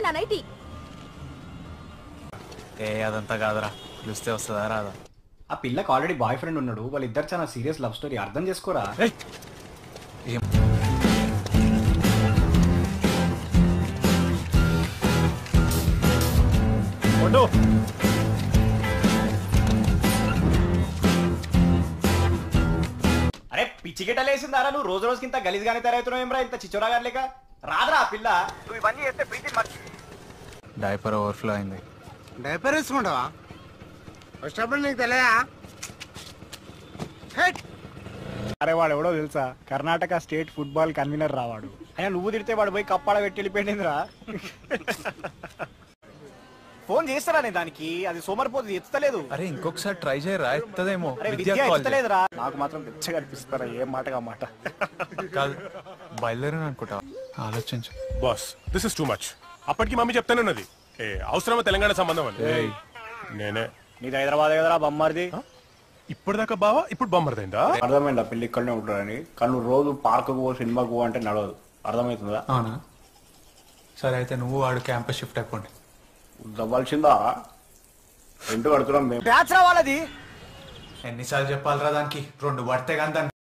నా నైటీ ఏ అదంతా కాదురా పిలిస్తే వస్తుందా రాదా ఆ పిల్లకి ఆల్రెడీ బాయ్ ఫ్రెండ్ ఉన్నాడు వాళ్ళిద్దరు చాలా సీరియస్ లవ్ స్టోరీ అర్థం చేసుకోరా ఏయ్! ఏం ఫోటో అరే పిచ్చి గిట్టలు వేసిందారా నువ్వు రోజు రోజుకి ఇంత గలీజ్గానే తయారవుతున్నావు ఏమరా ఇంత చిచ్చోరా గారు లేక రాదురా ఆ పిల్ల నువ్వు ఇవన్నీ చేస్తే ప్రీతి మర్చి డైపర్ ఓవర్ఫ్లో అయింది డైపర్ వేసుకుంటావా వచ్చినప్పుడు నీకు తెలియదా హెట్ అరే వాడు ఎవడో తెలుసా కర్ణాటక స్టేట్ ఫుట్బాల్ కన్వీనర్ రావాడు అయినా నువ్వు తిడితే వాడు పోయి కప్పాడ పెట్టి వెళ్ళిపోయిందిరా ఫోన్ చేస్తారా నేను దానికి అది సోమరిపోతుంది ఎత్తలేదు అరే ఇంకొకసారి ట్రై చేయరా ఎత్తదేమో అరే విద్యా విద్య కాల్ చేయి. ఎత్తలేదురా నాకు మాత్రం పిచ్చగా అనిపిస్తారా ఏం మాటగా మాట కాదు బయలుదేరని అనుకుంటా ఆలోచించు boss this is too much అప్పటికి మమ్మీ చెప్తానే ఉన్నది ఏ అవసరమా తెలంగాణ సంబంధం అని ఏయ్. నేనే నీది హైదరాబాద్ కదరా బొమ్మరిది ఇప్పటిదాకా బావా ఇప్పుడు బొమ్మర్దైందా అర్థమైందా పెళ్లి ఇక్కడనే ఉంటాడని కానీ నువ్వు రోజు పార్కు పో సినిమాకు పో అంటే నడవదు అర్థమవుతుందా అవునా సరే అయితే నువ్వు వాడు క్యాంపస్ షిఫ్ట్ అయిపోండి దవ్వాల్సిందా ఇంటి కడుతున్నాం మేము బ్యాచ్ వాళ్ళది ఎన్నిసార్లు చెప్పాలిరా దానికి రెండు పడితే కానీ దాన్ని